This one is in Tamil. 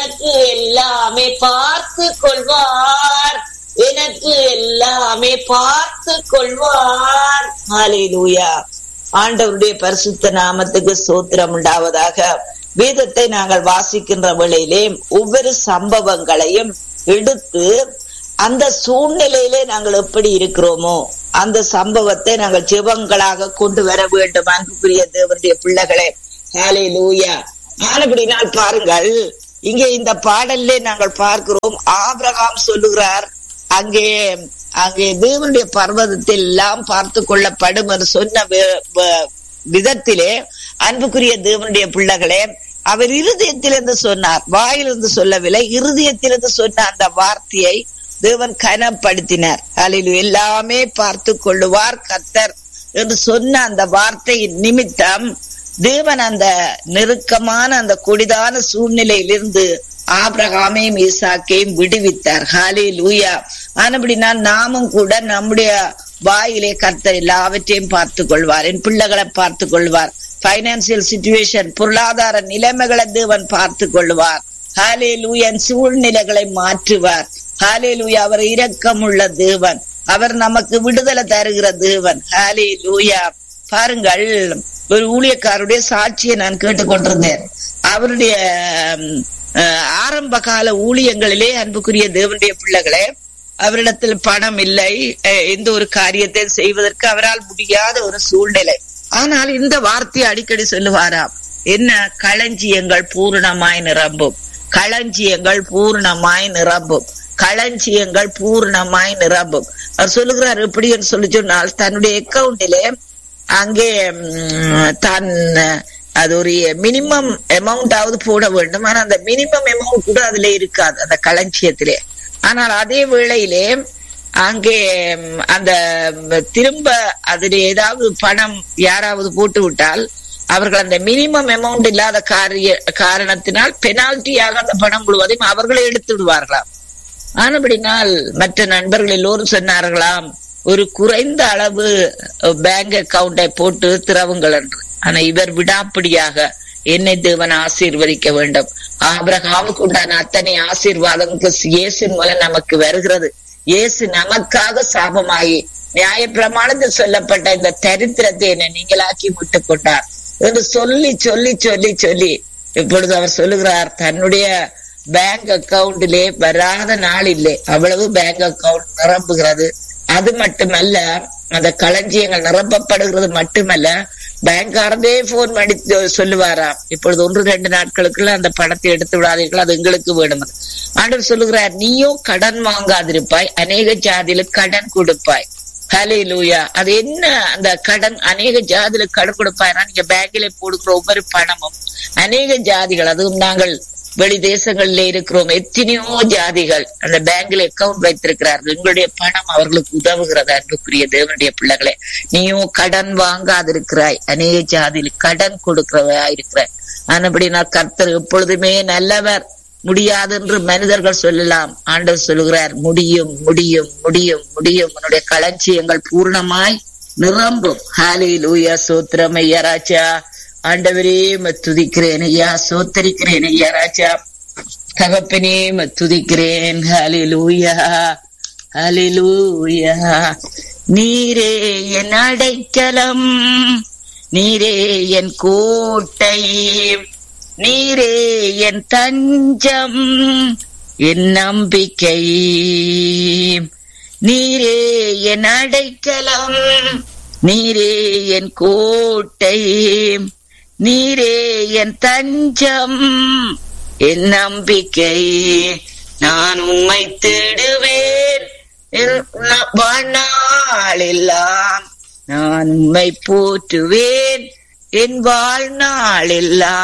எனக்கு எல்லாமே பார்த்து கொள்வார் எனக்கு எல்லாமே பார்த்து கொள்வார் ஹalleluya ஆண்டவருடைய பரிசுத்த நாமத்துக்கு சோத்திரம் உண்டாவதாக வேதத்தை நாங்கள் வாசிக்கின்ற வேளையிலே ஒவ்வொரு சம்பவங்களையும் எடுத்து அந்த சூழ்நிலையிலே நாங்கள் எப்படி இருக்கிறோமோ அந்த சம்பவத்தை நாங்கள் ஜெபங்களாக கொண்டு வர வேண்டும் அன்புக்குரிய தேவனுடைய பிள்ளைகளே ஹாலே லூயா ஆனபடினால் பாருங்கள் இங்கே இந்த பாடல்லே நாங்கள் பார்க்கிறோம் ஆபிரகாம் சொல்லுகிறார் அங்கே அங்கே தேவனுடைய பர்வதத்தில் எல்லாம் பார்த்து கொள்ளப்படும் என்று சொன்ன வி- வி- விதத்திலே அன்புக்குரிய தேவனுடைய பிள்ளைகளே அவர் இருதயத்திலிருந்து சொன்னார் வாயிலிருந்து சொல்லவில்லை இருதயத்திலிருந்து சொன்ன அந்த வார்த்தையை தேவன் கனப்படுத்தினார் அதில் எல்லாமே பார்த்து கொள்ளுவார் கத்தர் என்று சொன்ன அந்த வார்த்தையின் நிமித்தம் தேவன் அந்த நெருக்கமான அந்த கொடிதான சூழ்நிலையிலிருந்து ஆபிரகாமையும் ஈசாக்கையும் விடுவித்தார் ஹாலே லூயா ஆனபடினா நாமும் கூட நம்முடைய வாயிலே கர்த்தர் எல்லாவற்றையும் பார்த்து கொள்வார் என் பிள்ளைகளை பார்த்து கொள்வார் பைனான்சியல் சிச்சுவேஷன் பொருளாதார நிலைமைகளை தேவன் பார்த்து கொள்வார் ஹாலே லூயன் சூழ்நிலைகளை மாற்றுவார் ஹாலே லூயா அவர் இரக்கமுள்ள தேவன் அவர் நமக்கு விடுதலை தருகிற தேவன் ஹாலே லூயா பாருங்கள் ஒரு ஊழியக்காரருடைய சாட்சியை நான் கேட்டுக்கொண்டிருந்தேன் அவருடைய ம், அஹ், ஆரம்ப கால ஊழியங்களிலே அன்புக்குரிய தேவனுடைய பிள்ளைகளே அவரிடத்தில் பணம் இல்லை அஹ், எந்த ஒரு காரியத்தை செய்வதற்கு அவரால் முடியாத ஒரு சூழ்நிலை ஆனால் இந்த வார்த்தையை அடிக்கடி சொல்லுவாராம் என்ன களஞ்சியங்கள் பூரணமாய் நிரம்பும் களஞ்சியங்கள் பூரணமாய் நிரம்பும் களஞ்சியங்கள் பூரணமாய் நிரம்பும் அவர் சொல்லுகிறார் எப்படின்னு சொல்லி சொன்னால் தன்னுடைய அக்கவுண்டிலே அங்கே ம், தான் அது ஒரு மினிமம் அமௌண்டாவது போட வேண்டும் ஆனா அந்த மினிமம் அமௌண்ட் கூட அதுல இருக்காது அந்த களஞ்சியத்திலே ஆனால் அதே வேளையிலே அங்கே ம், அந்த ம், திரும்ப அதில் ஏதாவது பணம் யாராவது போட்டு விட்டால் அவர்கள் அந்த மினிமம் அமௌண்ட் இல்லாத காரிய காரணத்தினால் பெனால்ட்டியாக அந்த பணம் முழுவதையும் அவர்களே எடுத்து விடுவார்களாம் ஆனபடினால் மற்ற நண்பர்கள் எல்லோரும் சொன்னார்களாம் ஒரு குறைந்த அளவு பேங்க் அக்கவுண்டை போட்டு திறவுங்கள் என்று ஆனா இவர் விடாப்பிடியாக என்னை தேவன் ஆசீர்வதிக்க வேண்டும் ஆபிரகாமுக்கு உண்டான அத்தனை ஆசீர்வாதங்களுக்கு இயேசின் மூலம் நமக்கு வருகிறது இயேசு நமக்காக சாபமாகி நியாயப்பிரமாணத்தில் சொல்லப்பட்ட இந்த தரித்திரத்தை என்னை நீங்களாக்கி விட்டுக் கொண்டார் என்று சொல்லி சொல்லி சொல்லி சொல்லி இப்பொழுது அவர் சொல்லுகிறார் தன்னுடைய பேங்க் அக்கவுண்டிலே வராத நாள் இல்லை அவ்வளவு பேங்க் அக்கவுண்ட் நிரம்புகிறது அது மட்டுமல்ல அந்த களஞ்சியங்கள் நிரப்பப்படுகிறது மட்டுமல்ல பேங்காரதே போன் பண்ணி சொ- சொல்லுவாராம் இப்பொழுது ஒன்று ரெண்டு நாட்களுக்குள்ள அந்த பணத்தை எடுத்து விடாதீர்கள் அது எங்களுக்கு வேணும் ஆண்டவர் சொல்லுகிறார் நீயும் கடன் வாங்காதிருப்பாய் அநேக ஜாதியில கடன் கொடுப்பாய் ஹலே லூயா அது என்ன அந்த கடன் அநேக ஜாதியில கடன் கொடுப்பாய்னா நீங்க பேங்கில போடுகிற ஒவ்வொரு பணமும் அநேக ஜாதிகள் அதுவும் நாங்கள் வெளி தேசங்களிலே இருக்கிறோம் எத்தனையோ ஜாதிகள் அந்த பேங்க்ல அக்கவுண்ட் வைத்திருக்கிறார்கள் எங்களுடைய பணம் அவர்களுக்கு உதவுகிறது அன்புக்குரிய தேவனுடைய பிள்ளைகளே நீயும் கடன் வாங்காதிருக்கிறாய் அநேக ஜாதியில் கடன் கொடுக்கிறவா இருக்கிறாய் ஆனபடி நான் கர்த்தர் எப்பொழுதுமே நல்லவர் முடியாது என்று மனிதர்கள் சொல்லலாம் ஆண்டவர் சொல்லுகிறார் முடியும் முடியும் முடியும் முடியும் உன்னுடைய களஞ்சியங்கள் பூர்ணமாய் நிரம்பும் ஹாலே லூயா சோத்திரம் ஐயா ராஜா ஆண்டவரே உம்மை துதிக்கிறேன் ஐயா சோத்தரிக்கிறேன் ஐயா ராஜா தகப்பனே உம்மை துதிக்கிறேன் ஹாலே லூயா ஹாலே லூயா நீரே என் அடைக்கலம் நீரே என் கோட்டை நீரே என் தஞ்சம் என் நம்பிக்கை நீரே என் அடைக்கலம் நீரே என் கோட்டை நீரே என் தஞ்சம் என் நம்பிக்கை நான் உம்மை தேடுவேன் என் வாழ்நாளெல்லாம் நான் உம்மை போற்றுவேன் என் வாழ்நாளெல்லாம்